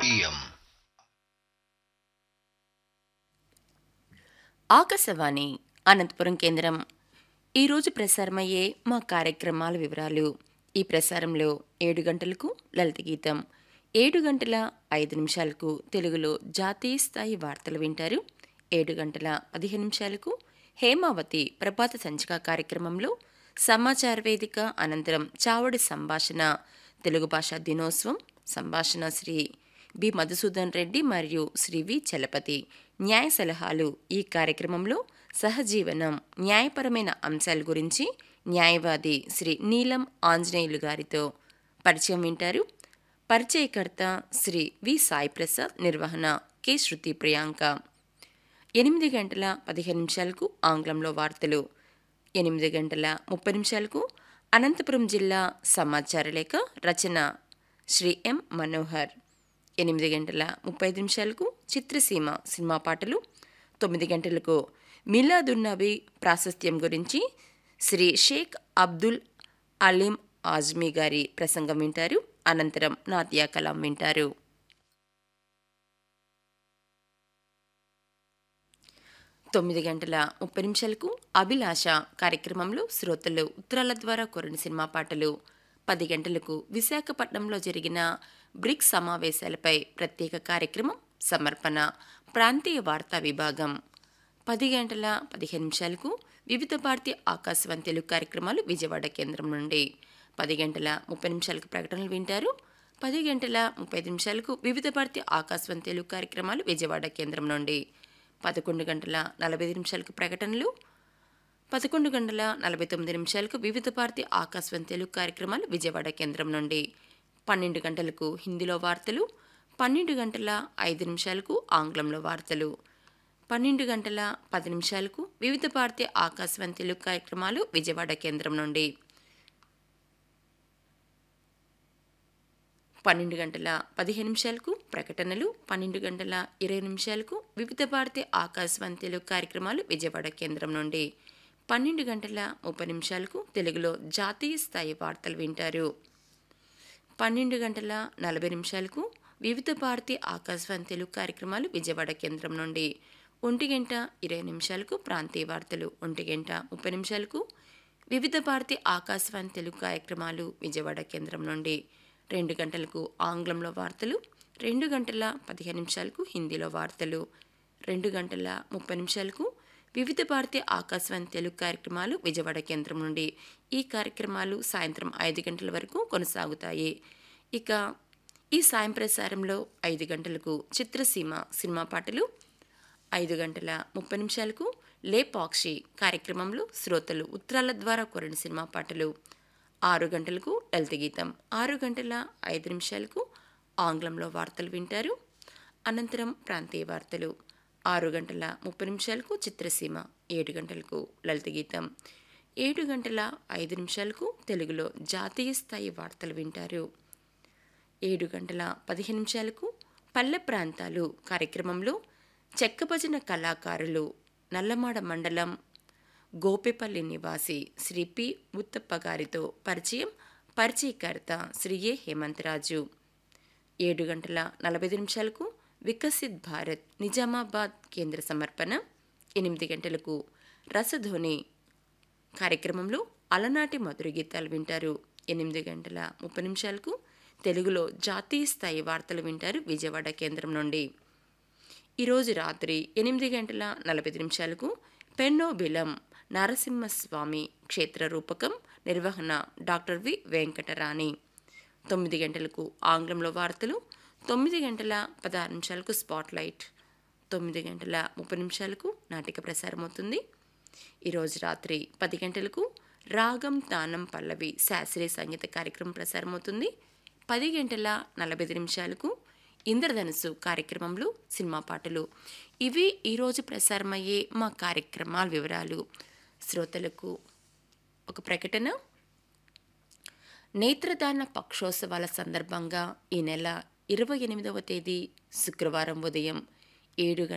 PM. Akashvani Anantapuram కేంద్రం ఈరోజు ప్రసారమయ్యే మా కార్యక్రమాల వివరాలు ఈ ప్రసారంలో ఏడు గంటలకు లలిత గీతం ఏడు గంటల ఐదు నిమిషాలకు తెలుగులో జాతీయ స్థాయి వార్తలు వింటారు ఏడు గంటల పదిహేను నిమిషాలకు హేమావతి ప్రభాత సంచిక కార్యక్రమంలో సమాచార వేదిక అనంతరం చావడి సంభాషణ తెలుగు భాషా దినోత్సవం సంభాషణ శ్రీ బి మధుసూదన్ రెడ్డి మరియు శ్రీ వి చలపతి న్యాయ సలహాలు ఈ కార్యక్రమంలో సహజీవనం న్యాయపరమైన అంశాల గురించి న్యాయవాది శ్రీ నీలం ఆంజనేయులు గారితో పరిచయం వింటారు పరిచయకర్త శ్రీ వి సాయి ప్రసాద్ నిర్వహణ కె శృతి ప్రియాంక ఎనిమిది గంటల పదిహేను నిమిషాలకు ఆంగ్లంలో వార్తలు ఎనిమిది గంటల ముప్పై నిమిషాలకు అనంతపురం జిల్లా సమాచార లేఖ రచన శ్రీ ఎం మనోహర్ ఎనిమిది గంటల ముప్పై ఐదు నిమిషాలకు చిత్రసీమ సినిమా పాటలు తొమ్మిది గంటలకు మిలాదున్నబి ప్రాశస్త్యం గురించి శ్రీ షేక్ అబ్దుల్ అలీం ఆజ్మీ గారి ప్రసంగం వింటారు అనంతరం నాట్యా కలాం వింటారు తొమ్మిది గంటల ముప్పై నిమిషాలకు అభిలాష కార్యక్రమంలో శ్రోతలు ఉత్తరాల ద్వారా కోరిన సినిమా పాటలు పది గంటలకు విశాఖపట్నంలో జరిగిన బ్రిక్స్ సమావేశాలపై ప్రత్యేక కార్యక్రమం సమర్పణ ప్రాంతీయ వార్తా విభాగం పది గంటల పదిహేను నిమిషాలకు వివిధ భారతీయ ఆకాశవాణి తెలుగు కార్యక్రమాలు విజయవాడ కేంద్రం నుండి పది గంటల ముప్పై నిమిషాలకు ప్రకటనలు వింటారు పది గంటల ముప్పై ఐదు నిమిషాలకు వివిధ భారతీయ ఆకాశవాణి తెలుగు కార్యక్రమాలు విజయవాడ కేంద్రం నుండి పదకొండు గంటల నలభై ఐదు నిమిషాలకు ప్రకటనలు పదకొండు గంటల నలభై తొమ్మిది నిమిషాలకు వివిధ భారతి ఆకాశవాణి తెలుగు కార్యక్రమాలు విజయవాడ కేంద్రం నుండి పన్నెండు గంటలకు హిందీలో వార్తలు పన్నెండు గంటల ఐదు నిమిషాలకు ఆంగ్లంలో వార్తలు పన్నెండు గంటల పది నిమిషాలకు వివిధ భారతి ఆకాశవాణి తెలుగు కార్యక్రమాలు విజయవాడ కేంద్రం నుండి పన్నెండు గంటల పదిహేను నిమిషాలకు ప్రకటనలు పన్నెండు గంటల ఇరవై నిమిషాలకు వివిధ భారతి ఆకాశవాణి తెలుగు కార్యక్రమాలు విజయవాడ కేంద్రం నుండి పన్నెండు గంటల ముప్పై నిమిషాలకు తెలుగులో జాతీయ స్థాయి వార్తలు వింటారు పన్నెండు గంటల నలభై నిమిషాలకు వివిధ భారతి ఆకాశవాణి తెలుగు కార్యక్రమాలు విజయవాడ కేంద్రం నుండి ఒంటి గంట ఇరవై నిమిషాలకు ప్రాంతీయ వార్తలు ఒంటి గంట ముప్పై నిమిషాలకు వివిధ భారతి ఆకాశవాణి తెలుగు కార్యక్రమాలు విజయవాడ కేంద్రం నుండి రెండు గంటలకు ఆంగ్లంలో వార్తలు రెండు గంటల పదిహేను నిమిషాలకు హిందీలో వార్తలు రెండు గంటల ముప్పై నిమిషాలకు వివిధ భారతి ఆకాశవాణి తెలుగు కార్యక్రమాలు విజయవాడ కేంద్రం నుండి ఈ కార్యక్రమాలు సాయంత్రం ఐదు గంటల వరకు కొనసాగుతాయి ఇక ఈ సాయం ప్రసారంలో ఐదు గంటలకు చిత్రసీమ సినిమా పాటలు ఐదు గంటల ముప్పై నిమిషాలకు లేపాక్షి కార్యక్రమంలో శ్రోతలు ఉత్తరాల ద్వారా కోరిన సినిమా పాటలు ఆరు గంటలకు లలిత గీతం ఆరు గంటల ఐదు నిమిషాలకు ఆంగ్లంలో వార్తలు వింటారు అనంతరం ప్రాంతీయ వార్తలు ఆరు గంటల ముప్పై నిమిషాలకు చిత్రసీమ ఏడు గంటలకు లలిత గీతం ఏడు గంటల ఐదు నిమిషాలకు తెలుగులో జాతీయ స్థాయి వార్తలు వింటారు ఏడు గంటల పదిహేను నిమిషాలకు పల్లె ప్రాంతాలు కార్యక్రమంలో చెక్కభజన కళాకారులు నల్లమాడ మండలం గోపెపల్లి నివాసి శ్రీ పి ముత్తప్ప గారితో పరిచయం పరిచయకర్త శ్రీ ఏ హేమంతరాజు ఏడు గంటల నలభై నిమిషాలకు వికసిత్ భారత్ నిజామాబాద్ కేంద్ర సమర్పణ ఎనిమిది గంటలకు రసధ్వని కార్యక్రమంలో అలనాటి మధుర గీతాలు వింటారు ఎనిమిది గంటల ముప్పై నిమిషాలకు తెలుగులో జాతీయ స్థాయి వార్తలు వింటారు విజయవాడ కేంద్రం నుండి ఈరోజు రాత్రి ఎనిమిది గంటల నలభై నిమిషాలకు పెన్నోబిలం నరసింహస్వామి క్షేత్ర రూపకం నిర్వహణ డాక్టర్ వి వెంకటరాణి తొమ్మిది గంటలకు ఆంగ్లంలో వార్తలు తొమ్మిది గంటల పదహారు నిమిషాలకు స్పాట్లైట్ తొమ్మిది గంటల ముప్పై నిమిషాలకు నాటిక ప్రసారం అవుతుంది ఈరోజు రాత్రి పది గంటలకు రాగం తానం పల్లవి శాస్త్రీయ సంగీత కార్యక్రమం ప్రసారం అవుతుంది పది గంటల నలభై నిమిషాలకు ఇంద్రధనుసు కార్యక్రమంలో సినిమా పాటలు ఇవి ఈరోజు ప్రసారమయ్యే మా కార్యక్రమాల వివరాలు శ్రోతలకు ఒక ప్రకటన నేత్రదాన పక్షోత్సవాల సందర్భంగా ఈ నెల ఇరవై ఎనిమిదవ తేదీ శుక్రవారం ఉదయం ఏడు